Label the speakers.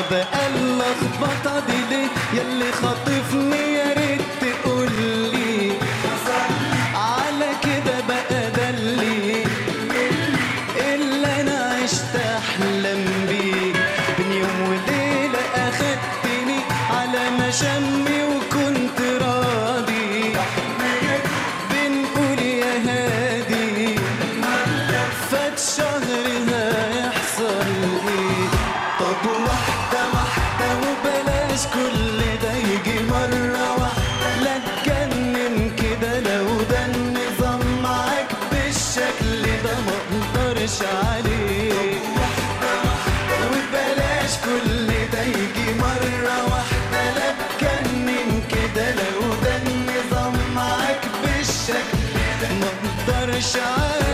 Speaker 1: بقى اللخبطة دي ليه ياللي خاطفني يا ريت تقولي على كده بقى ده اللي اللي انا عشت احلم بيه بين يوم وليلة اخدتني على مشمي وكنت راضي بنقول يا هادي فات شهر هيحصل ايه طب واحدة واحدة وبلاش كل ده يجي مرة واحدة لا تجنن كده لو ده النظام معاك بالشكل ده ما اقدرش عليه وبلاش كل ده يجي مرة واحدة لا تجنن كده لو ده النظام معاك بالشكل ده ما اقدرش عليه